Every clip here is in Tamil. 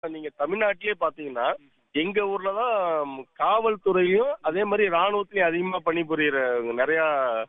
நீங்க தமிழ்நாட்டிலே பாத்தீங்கன்னா எங்க ஊர்ல தான் காவல்துறையும் அதே மாதிரி ராணுவத்திலயும் அதிகமா பணிபுரியிற நிறைய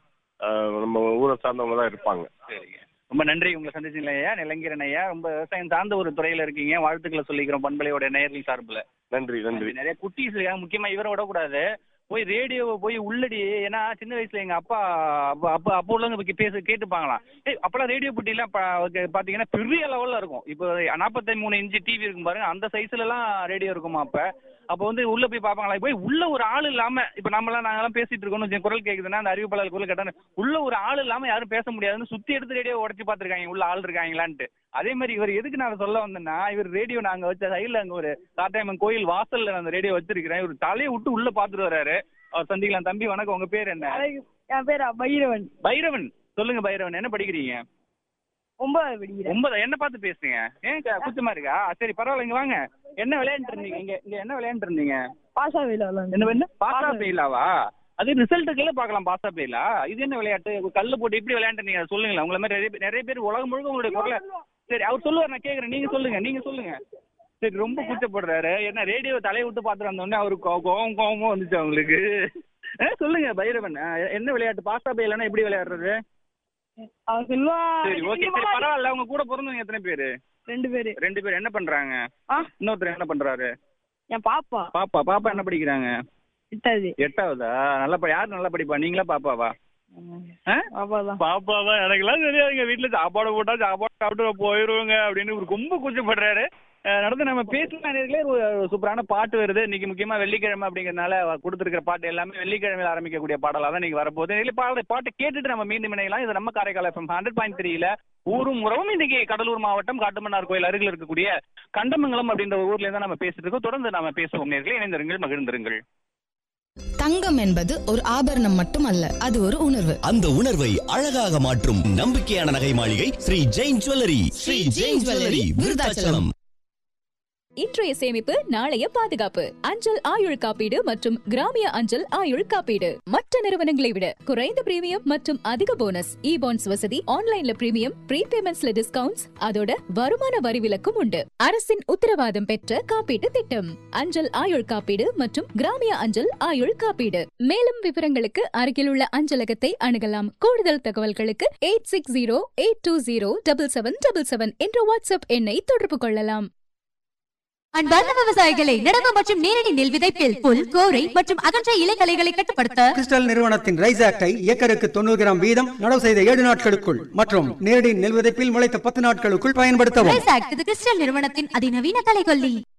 அஹ், நம்ம ஊரை சார்ந்தவங்க தான் இருப்பாங்க சரிங்க ரொம்ப நன்றி உங்களை சந்திச்சீங்களா ஐயா நிலங்கிரன் ஐயா ரொம்ப விவசாயம் சார்ந்த ஒரு துறையில இருக்கீங்க வாழ்த்துக்களை சொல்லிக்கிறோம் பண்பலையோட நேயர்கள் சார்பில் நன்றி நன்றி நிறைய குட்டீஸ் இருக்காங்க முக்கியமா இவரை விடக்கூடாது போய் ரேடியோவை போய் உள்ளடி ஏன்னா சின்ன வயசுல எங்க அப்பா அப்ப அப்ப அப்போ உள்ளவங்க பேச கேட்டுப்பாங்களாம் ஏய் அப்பெல்லாம் ரேடியோ பெட்டிலாம் ப- பாத்தீங்கன்னா பெரிய லெவல்ல இருக்கும் இப்போ நாற்பத்தி மூணு இன்ச்சு டிவி இருக்கும் பாருங்க அந்த சைஸ்ல எல்லாம் ரேடியோ இருக்குமா அப்ப அப்போ வந்து உள்ள போய் பாப்பாங்களா போய் உள்ள ஒரு ஆள் இல்லாம இப்ப நம்மளாம் நாங்கெல்லாம் பேசிட்டு இருக்கோம்னு வச்சுக்கோங்க, குரல் கேக்குதுன்னா அந்த அறிவிப்பாளர் குரல் கேட்டா உள்ள ஒரு ஆள் இல்லாம யாரும் பேச முடியாதுன்னு சுத்தி எடுத்து ரேடியோ உடைச்சு பாத்துருக்காங்க உள்ள ஆள் இருக்காங்களான்ட்டு அதே மாதிரி இவர் எதுக்கு நான் சொல்ல வந்தேன்னா இவர் ரேடியோ நாங்க வச்ச சைடுல அங்க ஒரு காட்டாயம்மன் கோயில் வாசல்ல நான் அந்த ரேடியோ வச்சிருக்கிறேன் இவர் தலையை விட்டு உள்ள பாத்துட்டு வர்றாரு அவர் சந்திக்கலாம் தம்பி வணக்கம் உங்க பேர் என்ன என் பேர் பைரவன் பைரவன் சொல்லுங்க பைரவன் என்ன படிக்கிறீங்க ஒன்பதாவது படிக்கிறேன் ஒன்பது என்ன பார்த்து பேசுறீங்க ஏன் க- கூச்சமா இருக்கா சரி பரவாயில்ல இங்க வாங்க என்ன விளையாண்டு இருந்தீங்க இங்க இங்க என்ன விளையாண்டு இருந்தீங்க பாசா வேலை என்ன பண்ண பாசா பெயிலாவா அது ரிசல்ட்டுக்குள்ள பார்க்கலாம் பாசா பெயிலா இது என்ன விளையாட்டு கல்லு போட்டு இப்படி விளையாண்டுருந்தீங்க அதை சொல்லுங்களேன் உங்களை மாதிரி நிறைய பேர் நிறைய பேர் உலகம் முழுக்க உங்களுடைய குரலை சரி அவர் சொல்லுவார் நான் கேட்குறேன் நீங்க சொல்லுங்க நீங்க சொல்லுங்க சரி ரொம்ப கூச்சப்படுறாரு என்ன ரேடியோ தலையை விட்டு பார்த்துட்டு வந்த உடனே அவருக்கு கோ- கோவம் கோவமும் வந்துச்சு அவங்களுக்கு ஆ, சொல்லுங்க பைரவன் ஆ, என்ன விளையாட்டு பாசா பெயிலானா எப்படி விளையாடுறது அவன் சொல்லுவான் சரி ஓகே சரி பரவாயில்ல உங்க கூட பிறந்தவங்க எத்தனை பேரு ரெண்டு பேரு ரெண்டு பேர் என்ன பண்றாங்க ஆ இன்னொருத்தர் என்ன பண்றாரு என் பாப்பா பாப்பா பாப்பா என்ன படிக்கிறாங்க எட்டாவது எட்டாவதா நல்லா ப- யார் நல்லா படிப்பா நீங்களா பாப்பாவா ஆ? பாப்பா தான் பாப்பா தான் எனக்கெல்லாம் தெரியாதுங்க வீட்டுல சாப்பாடு போட்டா சாப்பாடு சாப்பிட்டு போயிருவோங்க அப்படின்னு இவர் ரொம்ப கூச்சப்படுறாரு அஹ் நடந்து நம்ம பேசலாம் நேர்களே ஒரு சூப்பரான பாட்டு வருது இன்னைக்கு முக்கியமா வெள்ளிக்கிழமை அப்படிங்கறதுனால கொடுத்துருக்கிற பாட்டு எல்லாமே வெள்ளிக்கிழமையில ஆரம்பிக்கக்கூடிய பாடலா தான் இன்னைக்கு வரப்போகுது நேர்களே பாட பாட்டை கேட்டுட்டு நம்ம மீண்டும் இணையலாம் இது நம்ம காரைக்கால் எஃப்எம் ஹண்ட்ரட் பாயிண்ட் த்ரீல ஊரும் உறவும் இன்னைக்கு கடலூர் மாவட்டம் காட்டுமன்னார் கோயில் அருகில் இருக்கக்கூடிய கண்டமங்கலம் அப்படின்ற ஊர்ல இருந்து நம்ம பேசிட்டு இருக்கோம் தொடர்ந்து நாம பேசுவோம் நேர்களே இணைந்திருங்கள் மகிழ்ந்திருங்கள் தங்கம் என்பது ஒரு ஆபரணம் மட்டுமல்ல அது ஒரு உணர்வு அந்த உணர்வை அழகாக மாற்றும் நம்பிக்கையான நகை மாளிகை ஸ்ரீ ஜெயின் ஜுவல்லரி ஸ்ரீ ஜெயின் ஜுவல்லரி விருதாச்சலம் இன்றைய சேமிப்பு நாளைய பாதுகாப்பு அஞ்சல் ஆயுள் காப்பீடு மற்றும் கிராமிய அஞ்சல் ஆயுள் காப்பீடு மற்ற நிறுவனங்களை விட குறைந்த பிரீமியம் மற்றும் அதிக போனஸ் இ பாண்ட்ஸ் வசதி ஆன்லைன்ல பிரீமியம் ப்ரீபேமெண்ட்ஸ்ல டிஸ்கவுண்ட்ஸ் அதோட வருமான வரி விலக்கும் உண்டு அரசின் உத்தரவாதம் பெற்ற காப்பீட்டு திட்டம் அஞ்சல் ஆயுள் காப்பீடு மற்றும் கிராமிய அஞ்சல் ஆயுள் காப்பீடு மேலும் விவரங்களுக்கு அருகிலுள்ள அஞ்சலகத்தை அணுகலாம் கூடுதல் தகவல்களுக்கு eight six zero eight two zero double seven double seven என்ற வாட்ஸ்அப் எண்ணை தொடர்பு கொள்ளலாம் அன்பார்ந்த விவசாயிகளை நடவு மற்றும் நேரடி நெல் விதைப்பில் புல் கோரை மற்றும் அகன்ற இலைகளைகளை கட்டுப்படுத்த கிறிஸ்டல் நிறுவனத்தின் ரைஸ் ஆக்டை ஏக்கருக்கு தொண்ணூறு கிராம் வீதம் நடவு செய்த ஏழு நாட்களுக்குள் மற்றும் நேரடி நெல் விதைப்பில் முளைத்த பத்து நாட்களுக்குள் பயன்படுத்தவும் ரைஸ் ஆக்ட் இது கிறிஸ்டல் நிறுவனத்தின் அதிநவீன கலைகொல்லி